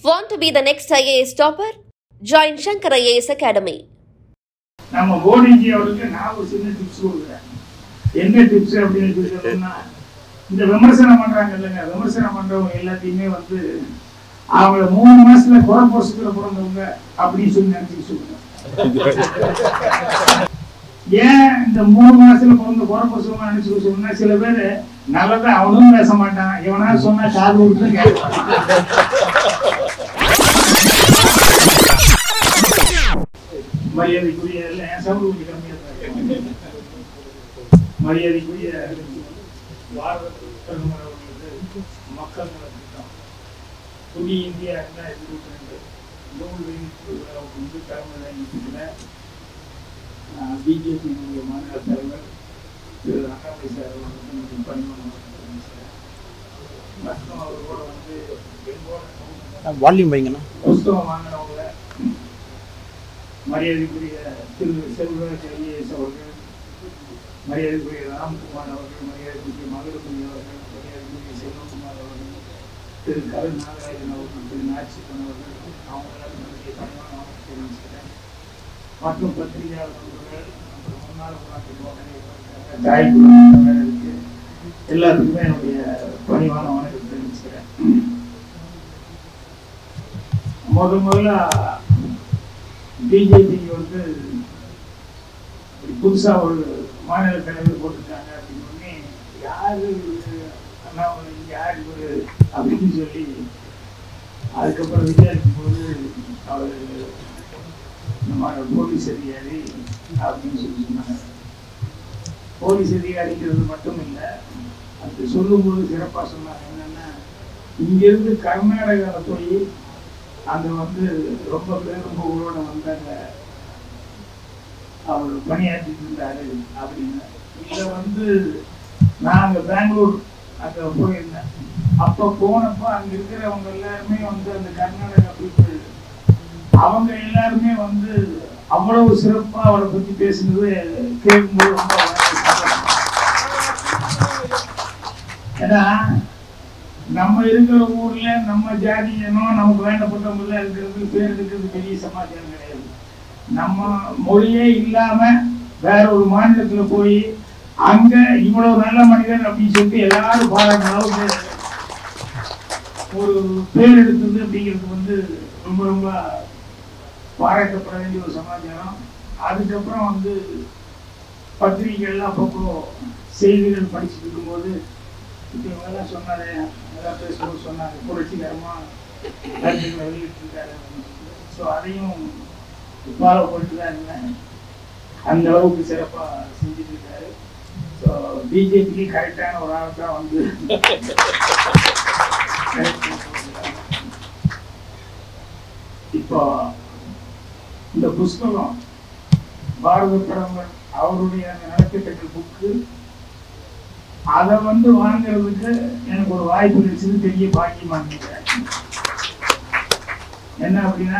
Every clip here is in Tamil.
Want to be the next IAS topper? Join Shankar IAS Academy. நம்ம மோடிஜி அவருக்கு நான் ஒரு சின்ன டிப்ஸ் கொடுக்குறேன் என்ன டிப்ஸ் அப்படின்னு சொல்லி சொல்லணும்னா இந்த விமர்சனம் பண்றாங்க இல்லைங்க விமர்சனம் பண்றவங்க எல்லாத்தையுமே வந்து அவங்கள மூணு மாசத்துல குறை போசத்துல பிறந்தவங்க அப்படின்னு சொல்லி நினைச்சு சொல்லுங்க ஏன் இந்த மூணு மாசத்துல பிறந்த குறை போசவங்க நினைச்சு சொல்லணும்னா சில பேர் நல்லதா அவனும் பேச மாட்டான் எவனா சொன்னா காது கொடுத்து கேட்பான் மரியாதைக்குரிய இல்ல, என் சவுண்ட் கொஞ்சம் கம்மியா தான் இருக்கு. மரியாதைக்குரிய பாரத பிரதமர் அவர்களுக்கு மக்கள் நலத் திட்டம் புதிய இந்தியா ரெண்டாயிரத்தி இருபத்தி ரெண்டு நூல் வெளியீட்டு விழாவுக்கு வந்து தலைமை தாங்கிட்டு பிஜேபியினுடைய மாநில தலைவர் திரு அண்ணாமலை சார் அவர்களுக்கு என்னுடைய பணிவான வணக்கத்தை தெரிவிச்சுக்கிறேன். மற்றும் அவர்களோட வந்து எங்கோட வால்யூம் வைங்கண்ணா புஸ்தகம் வாங்கினவங்கள மரியாதைக்குரிய திரு செல்வராஜ் ஐஏஎஸ் அவர்கள் மரியாதைக்குரிய ராம்குமார் அவர்கள் மரியாதைக்குரிய மகளுக்குரிய அவர்கள் மரியாதைக்குரிய செல்வகுமார் அவர்கள் திரு கருண் நாகராஜன் அவர்கள் திரு நாச்சிப்பன் அவர்கள் அவங்க எல்லாரும் என்னுடைய பணிவான வணக்கத்தை தெரிவிச்சுக்கிறேன் மற்றும் பத்திரிகையாளர் அவர்கள் அப்புறம் முன்னாள் உள்நாட்டு போராளிகள் தாய்க்குழுவினருக்கு எல்லாத்துக்குமே என்னுடைய பணிவான வணக்கத்தை தெரிவிச்சுக்கிறேன் முத முதல்ல பிஜேபி வந்து இப்படி புதுசா ஒரு மாநில தலைவர் போட்டிருக்காங்க அப்படின்னு உடனே யாரு இவரு? அண்ணாமலை யார் இவரு அப்படின்னு சொல்லி அதுக்கப்புறம் விசாரிக்கும் போது அவர் நம்ம போலீஸ் அதிகாரி அப்படின்னு சொல்லி சொன்னாங்க போலீஸ் அதிகாரிங்கிறது மட்டும் இல்லை அது சொல்லும்போது சிறப்பாக சொன்னாங்க என்னன்னா இங்கிருந்து கர்நாடகாவில் போய் அங்க வந்து ரொம்ப பேரும் புகழோட வந்தாங்க அவர் பணியாற்றிட்டு இருந்தாரு அப்படின்னு இத வந்து நான் அங்க பெங்களூர் அங்க போயிருந்தேன் அப்ப போனப்ப அங்க இருக்கிறவங்க எல்லாருமே வந்து அந்த கர்நாடகா பீப்புள் அவங்க எல்லாருமே வந்து அவ்வளவு சிறப்பா அவரை பத்தி பேசுனது கேட்கும்போது ரொம்ப சந்தோஷம். ஏன்னா நம்ம இருக்கிற ஊர்ல நம்ம ஜாதி இனம் நமக்கு வேண்டப்பட்டவங்க எல்லாம் இருக்கிறது பேர் இருக்கிறது பெரிய சமாச்சாரம் கிடையாது நம்ம மொழியே இல்லாம வேற ஒரு மாநிலத்துல போய் அங்க இவ்வளவு நல்ல மனிதன் அப்படின்னு சொல்லிட்டு எல்லாரும் பாராட்டுற அளவுக்கு ஒரு பேர் எடுத்தது அப்படிங்கிறது வந்து ரொம்ப ரொம்ப பாராட்டப்பட வேண்டிய ஒரு சமாச்சாரம் அதுக்கப்புறம் வந்து பத்திரிகைகள்லாம் அப்பப்போ செய்திகள் படிச்சுட்டு இருக்கும்போது இப்ப இவங்கெல்லாம் சொன்னாரு எல்லாம் பேசும்போது சொன்னாங்க புரட்சிகரமா கருத்துக்களை வெளியிட்டிருக்காரு ஸோ அதையும் ஃபாலோ பண்ணிட்டு தான் இருந்தேன் அந்த அளவுக்கு சிறப்பா செஞ்சுட்டு இருக்காரு ஸோ பிஜேபிக்கு கரெக்டான ஒரு ஆள் தான் வந்து select பண்ணி கொடுத்திருக்காங்க. இப்போ இந்த புஸ்தகம் பாரத பிரதமர் அவருடைய அந்த நலத்திட்டங்கள் புக்கு அதை வந்து வாங்குறதுக்கு எனக்கு ஒரு வாய்ப்பு கிடைச்சது பெரிய பாக்கியமா நினைக்கிறேன் என்ன அப்படின்னா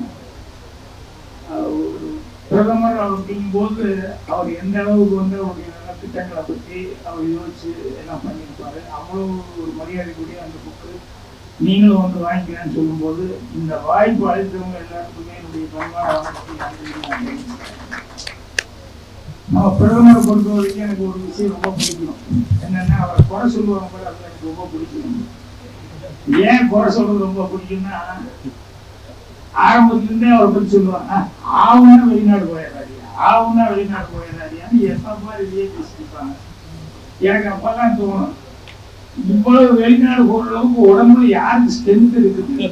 அஹ், ஒரு பிரதமர் அப்படிங்கும்போது அவர் எந்த அளவுக்கு வந்து அவருடைய நலத்திட்டங்களை பற்றி அவர் யோசிச்சு எல்லாம் பண்ணியிருப்பாரு அவ்வளவு ஒரு மரியாதைக்குரிய அந்த புக்கு நீங்களும் வந்து வாங்கிக்கலாம்னு சொல்லும்போது இந்த வாய்ப்பு அளித்தவங்க எல்லாருக்குமே என்னுடைய பணிவான வணக்கத்தை நன்றியை நான் தெரிவிச்சுக்கிறேன். நம்ம பிரதமரை பொறுத்த வரைக்கும் எனக்கு ஒரு விஷயம் ரொம்ப பிடிக்கும் என்னன்னா அவரை குறை சொல்லுவாங்க போல அது எனக்கு ரொம்ப பிடிக்கும் ஏன் குறை சொல்றது ரொம்ப பிடிக்கும்னா ஆரம்பத்துல இருந்தே அவரை பத்தி சொல்லுவாங்க ஆவுன்னா வெளிநாடு போயிடாதியா ஆவுன்னா வெளிநாடு போயிடாதியான்னு எப்ப மாதிரி வெளியே பேசிருப்பாங்க எனக்கு அப்பதான் தோணும் இவ்வளவு வெளிநாடு போற அளவுக்கு உடம்புல யாருக்கு ஸ்ட்ரென்த் இருக்குது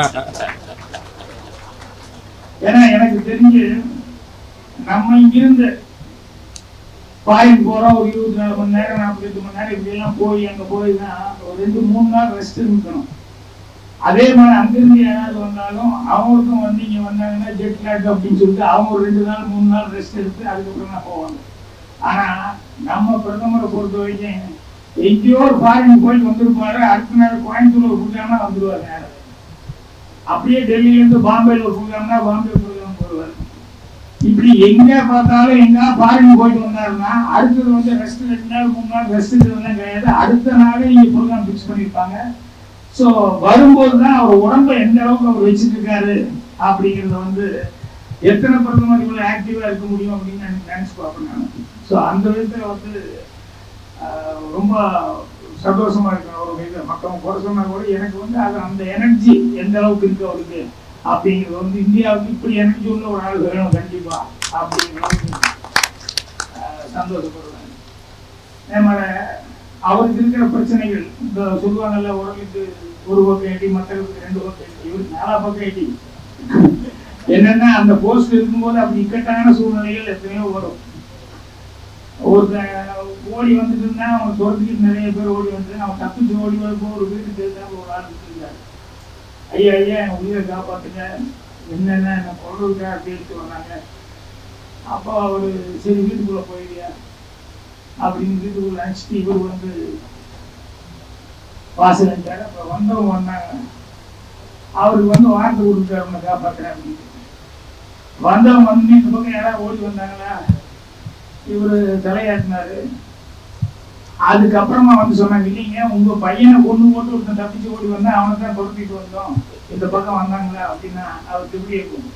ஏன்னா எனக்கு தெரிஞ்சு நம்ம இங்கிருந்து ஃபாரின் போறோம் ஒரு இருபத்தி நாலு மணி நேரம் நாற்பத்தெட்டு மணி நேரம் இப்படி எல்லாம் போய் அங்க போய் தான் ஒரு ரெண்டு மூணு நாள் ரெஸ்ட் இருக்கணும் அதே மாதிரி அங்கிருந்து யாராவது வந்தாலும் அவங்களுக்கும் வந்து இங்க வந்தாங்கன்னா ஜெட் லேக் அப்படின்னு சொல்லிட்டு அவங்க ஒரு ரெண்டு நாள் மூணு நாள் ரெஸ்ட் எடுத்து அதுக்கப்புறம் தான் போவாங்க ஆனா நம்ம பிரதமரை பொறுத்த வரைக்கும் எங்கேயோ ஒரு ஃபாரின் போயிட்டு வந்திருப்பாரு அடுத்த நாள் கோயம்புத்தூர் ஒரு ப்ரோக்ராம்னா வந்துருவாரு நேரம் அப்படியே டெல்லியில இருந்து பாம்பேல ஒரு ப்ரோக்ராம்னா பாம்பே ப்ரோக்ராம் போடுவாரு இப்படி எங்க பார்த்தாலும் எங்க ஃபாரின் போயிட்டு வந்தாருன்னா அடுத்தது வந்து ரெஸ்ட் ரெண்டு நாள் மூணு நாள் ரெஸ்ட் இதெல்லாம் கிடையாது அடுத்த நாளே இங்க ப்ரோக்ராம் ஃபிக்ஸ் பண்ணியிருப்பாங்க ஸோ வரும்போது தான் அவர் உடம்ப எந்த அளவுக்கு அவர் வச்சுட்டு இருக்காரு அப்படிங்கிறத வந்து எத்தனை பிரதமர் இவ்வளோ ஆக்டிவாக இருக்க முடியும் அப்படின்னு எனக்கு நினச்சி பார்ப்பேன் நான் ஸோ அந்த விதத்தில் வந்து ஆஹ், ரொம்ப சந்தோஷமா இருக்கு அவருடைய இது மற்றவங்க குறை சொன்னா கூட எனக்கு வந்து அது அந்த எனர்ஜி எந்த அளவுக்கு இருக்கு அவருக்கு அப்படிங்கிறது வந்து இந்தியாவுக்கு இப்படி எனர்ஜி உள்ள ஒரு ஆள் வேணும் கண்டிப்பா அப்படிங்கிறது ஆஹ், சந்தோஷப்படுவேன் அதே மாதிரி அவருக்கு இருக்கிற பிரச்சனைகள் இந்த சொல்லுவாங்கல்ல உடலுக்கு ஒரு பக்கம் ஐடி மற்றவருக்கு ரெண்டு பக்கம் ஐடி இவருக்கு நாலா பக்கம் ஐடி என்னன்னா அந்த போஸ்ட் இருக்கும்போது அப்படி இக்கட்டான சூழ்நிலைகள் எத்தனையோ வரும் ஒருத்தன் ஓடி வந்துட்டு இருந்தா அவன் துரத்துக்கிட்டு நிறைய பேர் ஓடி வந்து அவன் தப்பிச்சு ஓடி வரப்போ ஒரு வீட்டுக்கு தெரிஞ்சாங்க ஒரு ஆள் இருக்காரு ஐயா ஐயா என் உயிரை காப்பாத்துங்க என்னென்ன என்ன கொள்றதுக்கா கேட்டு வந்தாங்க அப்போ அவரு சரி வீட்டுக்குள்ள போயிடியா அப்படின்னு வீட்டுக்குள்ள அடிச்சுட்டு இவர் வந்து வாசல் அடிச்சாரு அப்புறம் வந்தவங்க வந்தாங்க அவருக்கு வந்து வார்த்தை கொடுத்தாரு உன்னை காப்பாத்துறேன் அப்படின்னு வந்தவங்க வந்து இந்த பக்கம் யாராவது ஓடி வந்தாங்களா இவரு தலையாட்டினாரு அதுக்கப்புறமா வந்து சொன்னாங்க இல்லைங்க உங்க பையனை கொண்டு போட்டு ஒருத்தன் தப்பிச்சு ஓடி வந்தா அவனை தான் துரத்திட்டு வந்தோம் இந்த பக்கம் வந்தாங்களா அப்படின்னா அவருக்கு எப்படி இருக்கும்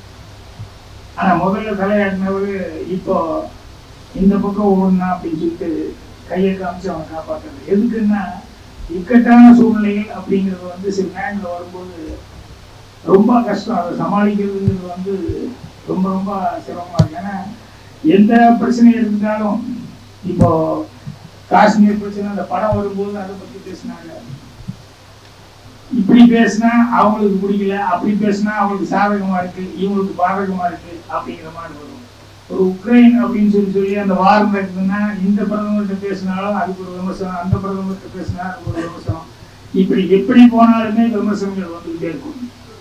ஆனா முதல்ல தலையாட்டினவரு இப்போ இந்த பக்கம் ஓடுனா அப்படின்னு சொல்லிட்டு கையை காமிச்சு அவனை காப்பாத்துறது எதுக்குன்னா இக்கட்டான சூழ்நிலைகள் அப்படிங்கிறது வந்து சில நேரங்கள் வரும்போது ரொம்ப கஷ்டம் அதை சமாளிக்கிறதுங்கிறது வந்து ரொம்ப ரொம்ப சிரமமா இருக்கு ஏன்னா எந்த பிரச்சனை இருந்தாலும் இப்போ காஷ்மீர் பிரச்சனை அந்த படம் வரும்போது அதை பத்தி பேசினாங்க இப்படி பேசினா அவங்களுக்கு பிடிக்கல அப்படி பேசினா அவங்களுக்கு சாதகமா இருக்கு இவங்களுக்கு பாதகமா இருக்கு அப்படிங்கிற மாதிரி வரும் ஒரு உக்ரைன் அப்படின்னு சொல்லி சொல்லி அந்த வாரம் நடக்குதுன்னா இந்த பிரதமர்கிட்ட பேசினாலும் அதுக்கு ஒரு விமர்சனம் அந்த பிரதமர்கிட்ட பேசினா அதுக்கு ஒரு விமர்சனம் இப்படி எப்படி போனாலுமே விமர்சனங்கள் வந்துகிட்டே இருக்கும்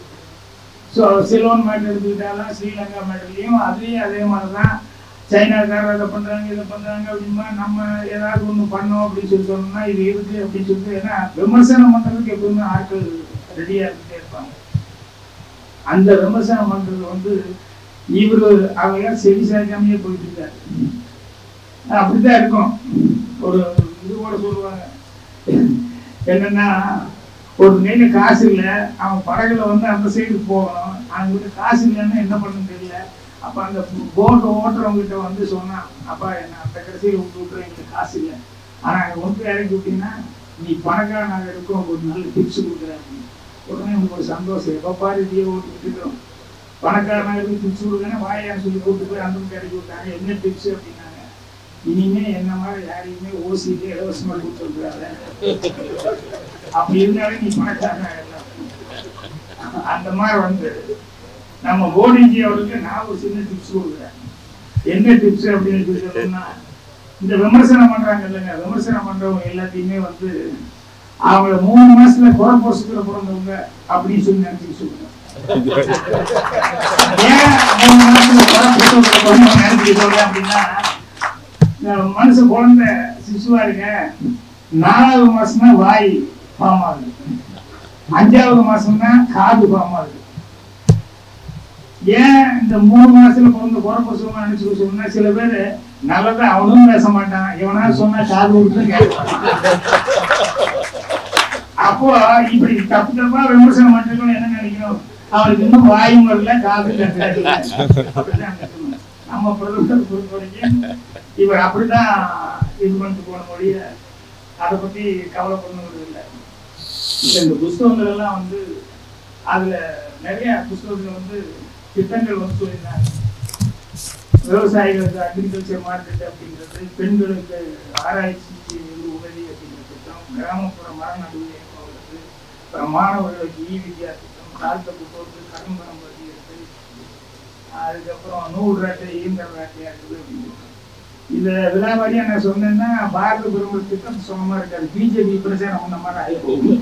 ஸோ சிலோன் மேட்டர் எடுத்துக்கிட்டாலும் ஸ்ரீலங்கா மேட்டர்லையும் அதுலேயும் அதே மாதிரி தான் சைனாக்காரர் அதை பண்ணுறாங்க இதை பண்ணுறாங்க அப்படின்னா நம்ம ஏதாவது ஒன்று பண்ணோம் அப்படின்னு சொல்லி சொன்னோம்னா இது இருக்கு அப்படின்னு சொல்லிட்டு ஏன்னா விமர்சனம் பண்ணுறதுக்கு எப்பவுமே ஆட்கள் ரெடியாக இருந்துட்டே இருப்பாங்க அந்த விமர்சனம் பண்ணுறது வந்து இவரு அவையெல்லாம் செவி சாய்க்காமையே போயிட்டு இருக்காரு அப்படித்தான் இருக்கும் ஒரு இது கூட சொல்லுவாங்க என்னன்னா ஒரு கையில காசு இல்லை அவன் படகுல வந்து அந்த சைடு போகணும் அவங்ககிட்ட காசு இல்லைன்னா என்ன பண்ணணும் தெரியல அப்ப அந்த போட் ஓட்டுறவங்க கிட்ட வந்து சொன்னான் அப்பா என்ன அந்த கடைசியில் விட்டு விட்டுற எங்களுக்கு காசு இல்லை ஆனா அங்க ஒன்று இறக்கி விட்டீங்கன்னா நீ பணக்காரனாக இருக்கும் ஒரு நல்ல டிப்ஸ் கொடுக்குறேன் அப்படின்னு. உடனே எனக்கு ஒரு சந்தோஷம் எப்ப பாரு இதையே ஓட்டிட்டு இருக்கிறோம் பணக்காரனாக இருந்து டிப்ஸ் கொடுக்குறேன் வாயான்னு சொல்லி கூப்பிட்டு போய் அந்த பக்கம் இறக்கி விட்டாங்க என்ன டிப்ஸ் அப்படின்னாங்க இனிமே என்ன மாதிரி யாரையுமே ஓசிட்டு இலவசமா கொடுத்துருக்காங்க அப்படி இருந்தாலே நீ பணக்காரன் ஆயிடலாம். அந்த மாதிரி வந்து நம்ம மோடிஜி அவருக்கு நான் ஒரு சின்ன டிப்ஸ் கொடுக்குறேன் என்ன டிப்ஸ் அப்படின்னு சொல்லி சொல்லணும்னா இந்த விமர்சனம் பண்றாங்க இல்லைங்க விமர்சனம் பண்றவங்க எல்லாத்தையுமே வந்து அவங்கள மூணு மாசத்துல குறை போசத்துல பிறந்தவங்க அப்படின்னு சொல்லி நினைச்சு சொல்லுங்க ஏன் மூணு மாசத்துல குறை போசத்துல பிறந்தவங்க நினைச்சு சொல்றேன் அப்படின்னா இந்த மனுஷன் குழந்தை சிசுவா இருக்க நாலாவது மாசம் தான் வாய் ஃபார்ம் ஆகுது அஞ்சாவது மாசம் தான் காது ஃபார்ம் ஆகுது ஏன் இந்த மூணு மாசத்துல பிறந்த குறப்பசுவம் நினைச்சு சொன்னா சில பேர் நல்லதா அவனும் பேச மாட்டான் இவனா சொன்னா காது விட்டு கேட்பான் அப்போ இப்படி தப்பு தப்பா விமர்சனம் பண்றவங்க என்ன நினைக்கணும் அவருக்கு இன்னும் வாயும் வரல காது கேட்கல அப்படிதான் நினைக்கணும். நம்ம பிரதமர் பொறுத்த வரைக்கும் இவர் அப்படிதான் இது பண்ணிட்டு போன மொழிய அதை பத்தி கவலைப்படணும் இல்லை இப்ப இந்த புஸ்தகங்கள் எல்லாம் வந்து அதுல நிறைய புஸ்தகங்கள் வந்து திட்டங்கள் வந்து சொல்லியிருந்தாங்க விவசாயிகளுக்கு அக்ரிகல்ச்சர் மார்க்கெட் அப்படிங்கிறது பெண்களுக்கு ஆராய்ச்சி இது உதவி அப்படிங்கிற திட்டம் கிராமப்புற மரநடுவு இயக்கம் உள்ளது அப்புறம் மாணவர்களுக்கு இ வித்யா திட்டம் தாழ்த்த புத்தகத்துக்கு கரும்பரம் பதியிருக்கு அதுக்கப்புறம் நூறு ராட்டை இயந்திர ராட்டையா இருக்குது அப்படின்னு இத விழாவாரியா நான் சொன்னேன்னா பாரத பிரதமர் திட்டம் சொன்னமா இருக்காது பிஜேபி பிரச்சாரம் பண்ண மாதிரி ஆயிடும்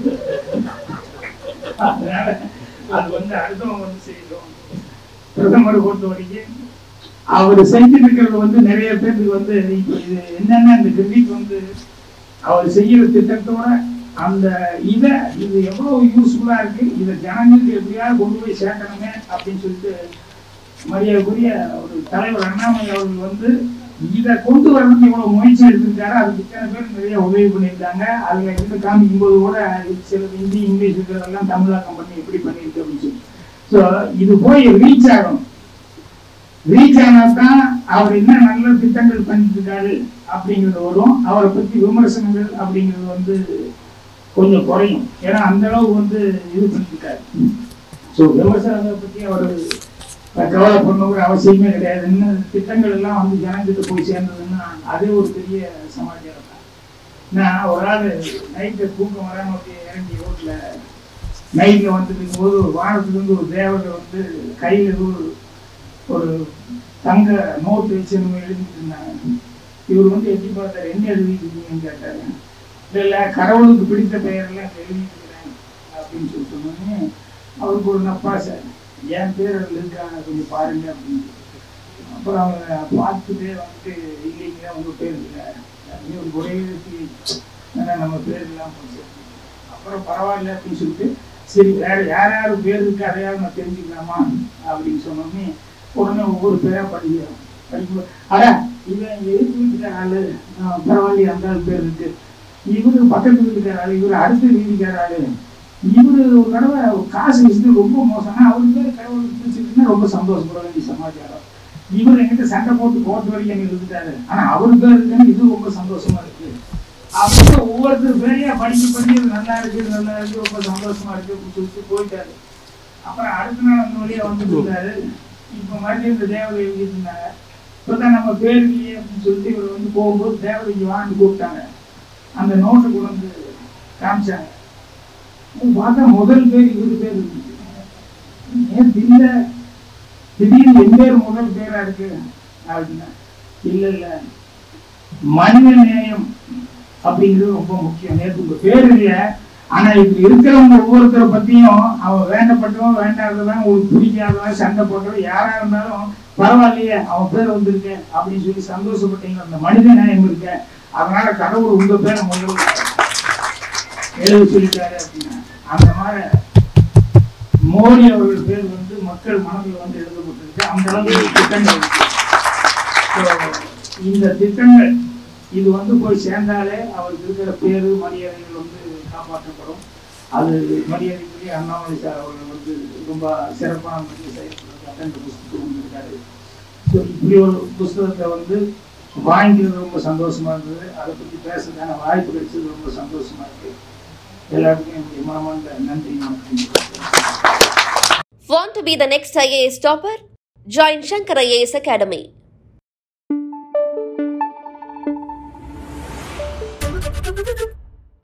அதனால அது வந்து அடுத்தவங்க வந்து செய்யணும் பிரதமர் பொறுத்த வரைக்கும் அவர் செஞ்சுட்டு இருக்கிறது வந்து நிறைய பேருக்கு வந்து இப்ப இது என்னன்னா இந்த கிரெடிட் வந்து அவர் செய்யற திட்டத்தோட அந்த இத இது எவ்வளவு யூஸ்ஃபுல்லா இருக்கு இதை ஜனங்களுக்கு எப்படியாவது கொண்டு போய் சேர்க்கணுமே அப்படின்னு சொல்லிட்டு மரியாதைக்குரிய ஒரு தலைவர் அண்ணாமலை அவர்கள் வந்து இதை கொண்டு வரதுக்கு இவ்வளவு முயற்சி எடுத்திருக்காரு அதுக்கு இத்தனை பேர் நிறைய உதவி பண்ணியிருக்காங்க அதுல இருந்து காமிக்கும்போது கூட சில ஹிந்தி இங்கிலீஷ் இருக்கிறதெல்லாம் தமிழாக்கம் பண்ணி எப்படி பண்ணியிருக்கு அப்படின்னு சொல்லி ஸோ இது போய் ரீச் ஆகணும் ரீச் ஆனா தான் அவர் என்ன நல்ல திட்டங்கள் பண்ணிட்டு இருக்காரு அப்படிங்கிறது வரும் அவரை பத்தி விமர்சனங்கள் அப்படிங்கிறது வந்து கொஞ்சம் குறையும் ஏன்னா அந்த அளவு வந்து இது பண்ணிருக்காரு ஸோ விமர்சனங்களை பத்தி அவர் கவலை பண்ண அவசியமே கிடையாது இன்னும் திட்டங்கள் எல்லாம் வந்து ஜனங்கிட்ட போய் சேர்ந்ததுன்னா அதே ஒரு பெரிய சமாச்சாரம் தான் நான் ஒரு ஆள் நைட்டு தூக்கம் வராம அப்படியே இறங்கி ரோட்ல நைட்ல வந்துட்டு போது வானத்துல இருந்து ஒரு தேவதை வந்து கையில ஒரு ஒரு தங்க நோட்டு வச்சு நம்ம எழுதிட்டு இருந்தாங்க இவர் வந்து எட்டி பார்த்தாரு என்ன எழுதிட்டு இருக்கீங்கன்னு கேட்டாரு இல்ல இல்ல கடவுளுக்கு பிடித்த பெயரெல்லாம் இங்க எழுதிட்டு இருக்கிறேன் அப்படின்னு சொல்லி சொன்னோடனே அவருக்கு ஒரு நப்பாசை என் பேர் அதுல இருக்காங்க கொஞ்சம் பாருங்க அப்படின்னு அப்புறம் அவங்க பார்த்துட்டே வந்துட்டு இல்லைங்க உங்க பேர் இல்லை அப்படின்னு ஒரு ஒரே ஏன்னா நம்ம பேர் இல்லாம போச்சு அப்புறம் பரவாயில்ல அப்படின்னு சொல்லிட்டு சரி வேற யார் யார் பேர் இருக்கு அதையாவது நான் தெரிஞ்சுக்கலாமா அப்படின்னு சொன்னோடனே உடனே ஒவ்வொரு பேரா படிக்கிறோம் படிக்கும் அட இவன் எதிர்த்து வீட்டுக்கார ஆளு ஆஹ் பரவாயில்லையே அந்த ஆள் பேர் இருக்கு இவரு பக்கத்து வீட்டுக்கார ஆளு இவரு அடுத்த வீட்டுக்கார ஆளு இவரு ஒரு தடவை காசு விஷயத்துல ரொம்ப மோசம்னா அவருக்கு பேர் கடவுள் பிடிச்சிருக்குன்னா ரொம்ப சந்தோஷப்பட வேண்டிய சமாச்சாரம் இவர் என்கிட்ட சண்டை போட்டு கோர்ட் வரைக்கும் என்ன இருந்துட்டாரு ஆனா அவரு பேர் இருக்குன்னு இது ரொம்ப சந்தோஷமா இருக்கு அப்போ ஒவ்வொருத்தர் பேரையா படிக்க பண்ணி இது நல்லா இருக்கு இது நல்லா இருக்கு ரொம்ப சந்தோஷமா இருக்கு அப்படின்னு சொல்லிட்டு போயிட்டாரு அப்புறம் அடுத்த நாள் அந்த வழியா வந்துட்டு இருந்தாரு இப்ப மறுபடியும் இந்த தேவதை எழுதிட்டு இருந்தாங்க இப்பதான் நம்ம பேர் இல்லையே அப்படின்னு சொல்லிட்டு இவர் வந்து போகும்போது தேவதைக்கு வான்னு கூப்பிட்டாங்க அந்த நோட்டை கொண்டு வந்து காமிச்சாங்க அப்ப பார்த்தா முதல் பேர் இவரு பேர் இருந்துச்சு நேத்து இல்ல திடீர்னு என் பேர் முதல் பேரா இருக்கு அப்படின்னா இல்ல இல்ல மனித நேயம் அப்படிங்கிறது ரொம்ப முக்கியம் நேற்று உங்க பேர் இல்ல ஆனா இப்ப இருக்கிறவங்க ஒவ்வொருத்தரை பத்தியும் அவன் வேண்டப்பட்டவன் வேண்டாதவன் உங்களுக்கு பிடிக்காதவன் சண்டை போட்டவன் யாரா இருந்தாலும் பரவாயில்லையே அவன் பேர் வந்திருக்கு அப்படின்னு சொல்லி சந்தோஷப்பட்டீங்க அந்த மனித நியாயம் இருக்க அதனால கடவுள் உங்க பேரை முதல்ல எழுத சொல்லிட்டாரு அப்படின்னா அந்த மாதிரி மோடி அவர்கள் பேர் வந்து மக்கள் மனதில் வந்து எழுதப்பட்டிருக்கு அந்த அளவுக்கு திட்டங்கள் இருக்கு So, இந்த திட்டங்கள் இது வந்து போய் சேர்ந்தாலே அவருக்கு இருக்கிற பேரு மரியாதைகள் வந்து காப்பாற்றப்படும் அது மரியாதைக்குரிய அண்ணாமலை சார் அவர்கள் வந்து ரொம்ப சிறப்பான முறையில் செயல்படுறதுக்காக இந்த புஸ்தகம் வந்திருக்காரு ஸோ இப்படி ஒரு புஸ்தகத்தை வந்து வாங்கிக்கிறது ரொம்ப சந்தோஷமா இருந்தது அதை பற்றி பேசுறதுக்கான வாய்ப்பு கிடைச்சது ரொம்ப சந்தோஷமா இருக்கு எல்லாருக்கும் என்னுடைய மனமார்ந்த நன்றி வணக்கம் Want to be the next IAS topper? Join Shankar IAS Academy.